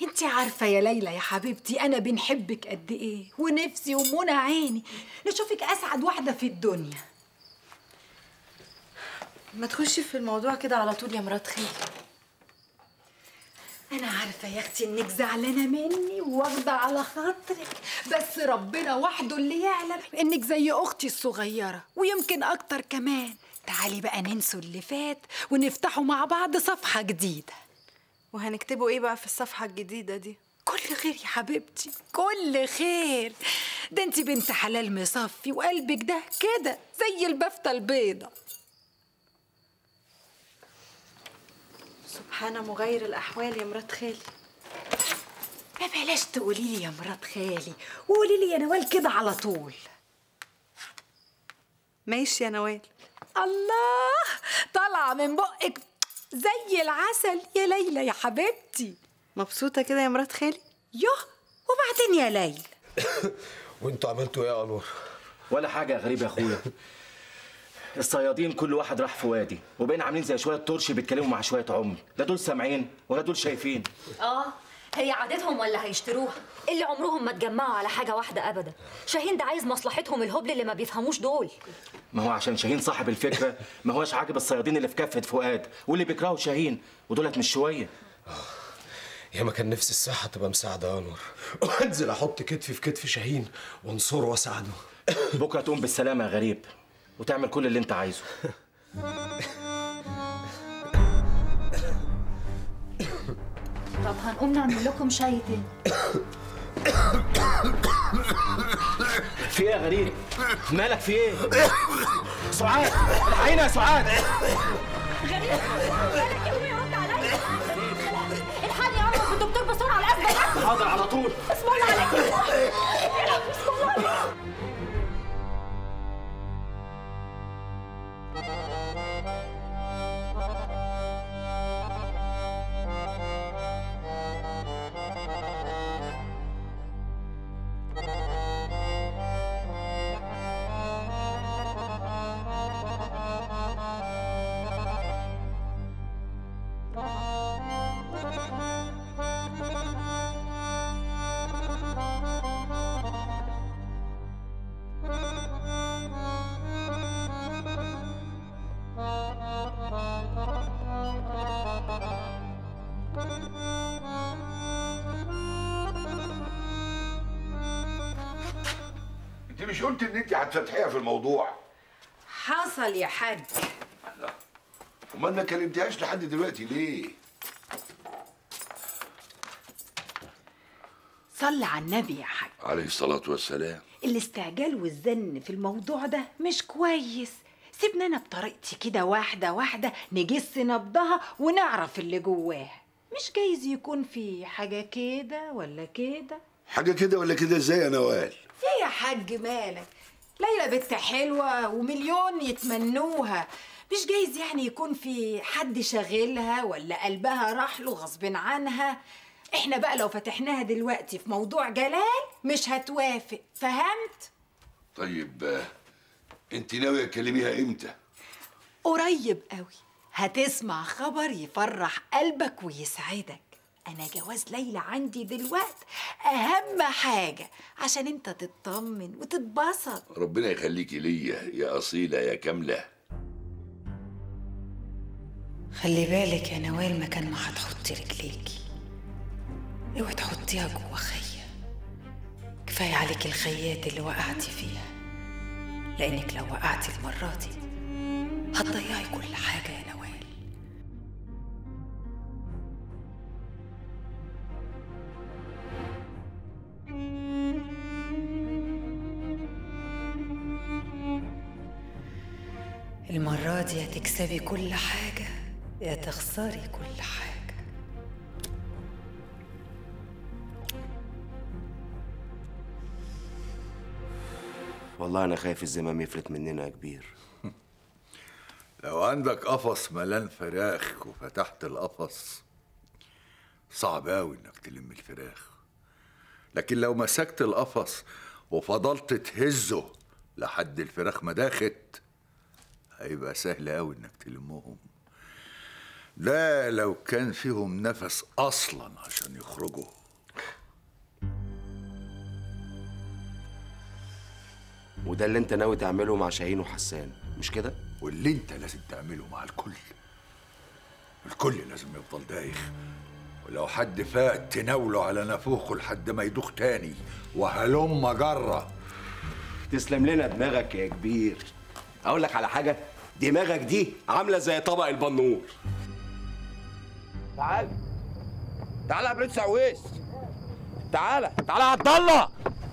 انت عارفة يا ليلى يا حبيبتي أنا بنحبك قد إيه ونفسي ومنى عيني نشوفك أسعد واحدة في الدنيا ما تخشي في الموضوع كده على طول يا مرات خالي أنا عارفة يا أختي إنك زعلانة مني وواخدة على خاطرك بس ربنا وحده اللي يعلم إنك زي أختي الصغيرة ويمكن أكتر كمان تعالي بقى ننسوا اللي فات ونفتحوا مع بعض صفحة جديدة وهنكتبوا ايه بقى في الصفحة الجديدة دي كل خير يا حبيبتي كل خير ده انت بنت حلال مصفي وقلبك ده كده زي البفتة البيضة سبحان مغير الأحوال يا مرات خالي ما بلاش تقولي لي يا مرات خالي وقولي لي يا نوال كده على طول ماشي يا نوال الله طالعة من بقك زي العسل يا ليلى يا حبيبتي مبسوطة كده يا مرات خالي يوه وبعدين يا ليلى وانتوا عملتوا ايه يا انور؟ ولا حاجة يا غريب يا اخويا الصيادين كل واحد راح في وادي وبقينا عاملين زي شوية طرش بيتكلموا مع شوية عمي لا دول سامعين ولا دول شايفين اه هي عادتهم ولا هيشتروها اللي عمرهم ما اتجمعوا على حاجه واحده ابدا شاهين ده عايز مصلحتهم الهبل اللي ما بيفهموش دول ما هو عشان شاهين صاحب الفكرة ما هوش عاجب الصيادين اللي في كافة فؤاد واللي بيكرهوا شاهين ودولت مش شوية يا ما كان نفسي الصحة تبقى مساعدة يا انور وانزل احط كتفي في كتف شاهين وانصره واساعده بكرة تقوم بالسلامة يا غريب وتعمل كل اللي انت عايزه طب هنقوم نعمل لكم شاي تاني في ايه يا غريب؟ مالك في ايه؟ سعاد الحقينا يا سعاد غريب مالك يا ابويا رد عليا الحقني يا عمر بالدكتور بسرعه الازمه ده حاضر على طول بسم الله عليك يا رب بسم الله عليك انت مش قلت ان انت هتفتحيها في الموضوع حصل يا حاج امال ما كلمتهاش لحد دلوقتي ليه صلي على النبي يا حاج عليه الصلاه والسلام الاستعجال والزن في الموضوع ده مش كويس سيبنا انا بطريقتي كده واحده واحده نجس نبضها ونعرف اللي جواها مش جايز يكون في حاجه كده ولا كده حاجه كده ولا كده ازاي يا نوال في يا حاج مالك ليلى بنت حلوه ومليون يتمنوها مش جايز يعني يكون في حد شاغلها ولا قلبها راح له غصب عنها احنا بقى لو فتحناها دلوقتي في موضوع جلال مش هتوافق فهمت طيب آه، انت ناويه تكلميها امتى قريب قوي هتسمع خبر يفرح قلبك ويسعدك انا جواز ليلى عندي دلوقت اهم حاجه عشان انت تطمن وتتبسط ربنا يخليكي ليا يا اصيله يا كامله خلي بالك يا نوال مكان ما هتحطي رجليكي اوعي تحطيها جوا خيه كفايه عليك الخيات اللي وقعتي فيها لانك لو وقعتي المره دي هتضيعي كل حاجه يا نوال المرة دي يا تكسبي كل حاجة يا تخسري كل حاجة والله انا خايف الزمام يفلت مننا يا كبير لو عندك قفص ملان فراخ وفتحت القفص صعب أوي إنك تلم الفراخ لكن لو مسكت القفص وفضلت تهزه لحد الفراخ ما داخت هيبقى سهل أوي إنك تلمهم ده لو كان فيهم نفس أصلا عشان يخرجوا وده اللي انت ناوي تعمله مع شاهين وحسان مش كده واللي انت لازم تعمله مع الكل الكل لازم يفضل دايخ ولو حد فات تناوله على نافوخه لحد ما يدوخ تاني وهلم جره تسلم لنا دماغك يا كبير اقول لك على حاجه دماغك دي عامله زي طبق البنور تعال تعال يا برنس عويس تعال تعال يا عبد الله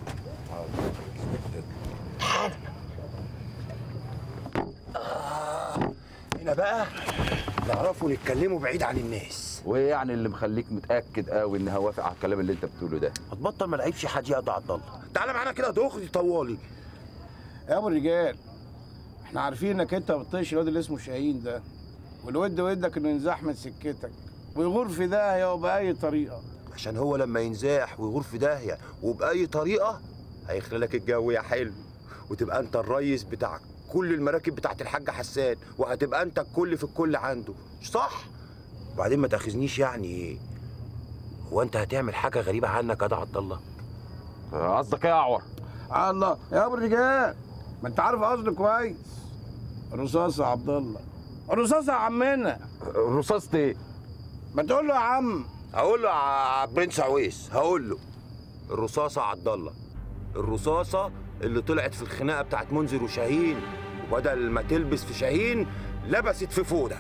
هنا بقى نعرفوا نتكلموا بعيد عن الناس وايه يعني اللي مخليك متاكد قوي ان هوافق على الكلام اللي انت بتقوله ده هتبطل ما لعبش حد يا عبد الله تعالى معانا كده دغري طوالي يا ابو الرجال احنا عارفين انك انت ما بتطيش الواد اللي اسمه شاهين ده والود ودك انه ينزاح من سكتك ويغور في داهيه وباي طريقه عشان هو لما ينزاح ويغور في داهيه وباي طريقه هيخلي لك الجو يا حلو وتبقى انت الريس بتاع كل المراكب بتاعت الحاج حسان وهتبقى انت الكل في الكل عنده مش صح وبعدين ما تاخذنيش يعني ايه هو انت هتعمل حاجه غريبه عنك يا ده عبد الله قصدك ايه يا اعور الله يا ابو الرجال ما انت عارف قصده كويس رصاصه يا عبد الله رصاصه يا عمنا رصاصة ايه ما تقول له يا عم هقول له يا برنس عويس هقول له الرصاصه عبد الله الرصاصه اللي طلعت في الخناقه بتاعت منذر وشاهين وبدل ما تلبس في شاهين لبست في فوده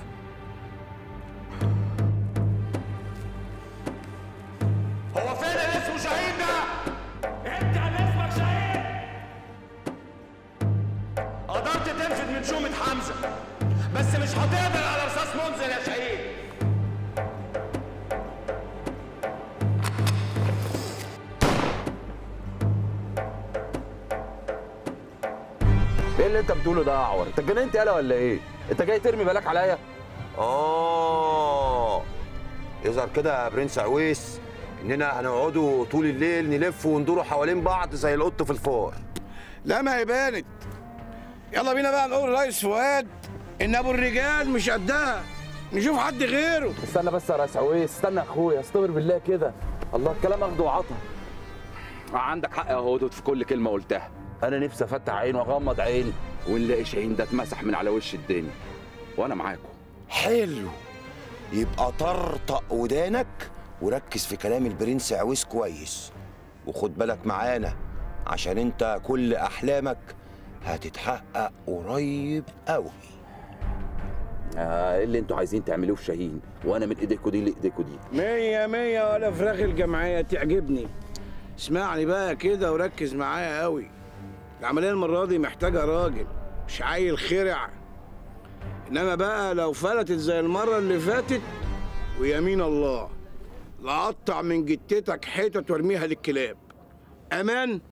هو فين اللي اسمه شاهين ده؟ انت اللي اسمك شاهين قدرت تنفذ من شومة حمزة بس مش هتقدر على رصاص منزل يا شاهين ايه اللي انت بتقوله ده يا اعور؟ انت اتجننت يالا ولا ايه؟ انت جاي ترمي بالك عليا؟ اه يظهر كده يا برنس عويس اننا هنقعدوا طول الليل نلف وندوروا حوالين بعض زي القط في الفار لا ما هي بانت يلا بينا بقى نقول لريس فؤاد ان ابو الرجال مش قدها نشوف حد غيره استنى بس يا ريس عويس استنى يا اخويا استغفر بالله كده الله الكلام اخده وعطا عندك حق يا هدهد في كل كلمه قلتها انا نفسي افتح عيني واغمض عيني ونلاقي شاهين ده اتمسح من على وش الدنيا وانا معاكم حلو يبقى طرطق ودانك وركز في كلام البرنس عويس كويس وخد بالك معانا عشان انت كل احلامك هتتحقق قريب قوي آه ايه اللي انتوا عايزين تعملوه في شاهين وانا من ايديكوا دي لايديكوا دي مية مية ولا فراخ الجمعية تعجبني اسمعني بقى كده وركز معايا قوي العملية المرة دي محتاجة راجل مش عيل خرع انما بقى لو فلتت زي المرة اللي فاتت ويمين الله لقطع من جتتك حتت وارميها للكلاب امان